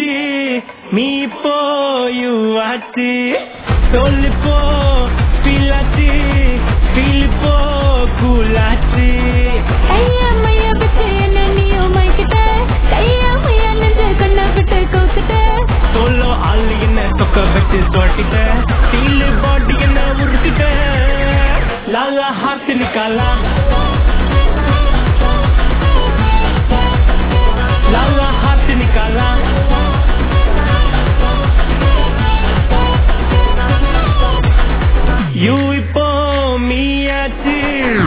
ஆச்சு நீ இப்போ ஆச்சு சொல்லு போ பிள்ளாச்சு ஃபீல் போ கூலாச்சு ஐயா மையா பிச்சு என்ன நீயும் மைக்கிட்ட கையா மையா நெஞ்சு கண்ணா விட்டு கோக்கிட்ட சோலோ ஆள் என்ன தொக்க வச்சு சொட்டிட்ட ஸ்டீல் பாடி என்ன உருட்டிட்ட லாலா ஹார்ட் நிக்காலா லாலா ஹார்ட் நிக்காலா யூ இப்போ மீயாச்சு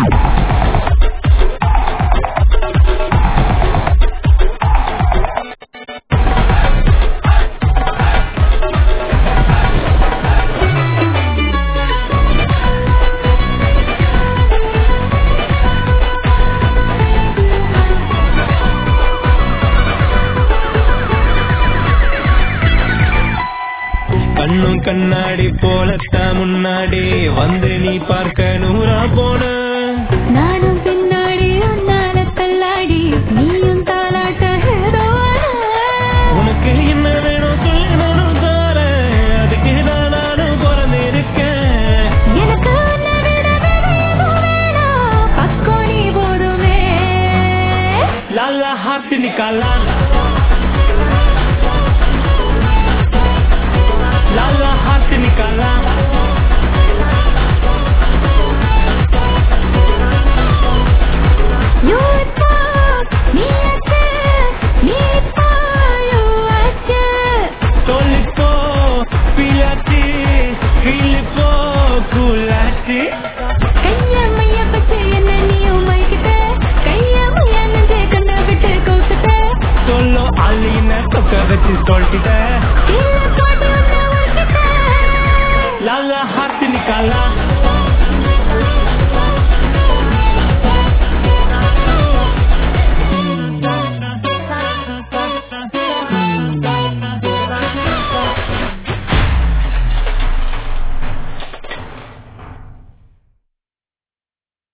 கண்ணும் கண்ணாடி போலத்தான் முன்னாடி வந்து நீ பார்க்க நூறா போன நானும் பின்னாடி உன்னால தள்ளாடி நீயும் தாளாட்ட ஏதோ உனக்கு என்ன வேணும் சொல்லி நானும் தாரேன் அதுக்கு தான் நானும் பிறந்திருக்கேன் எனக்கு உன்னை விட வேற எதுவும் வேணாம். பக்கம் நீ போதுமே லாலா ஹார்ட் நிக்காலா லாலா ஹார்ட் நிக்காலா You இப்போ நீ ஆச்சு நீ இப்போ you ஆச்சு சொல்லிப்போ பிள்ளாச்சு ஃபீல் போ கூலாச்சு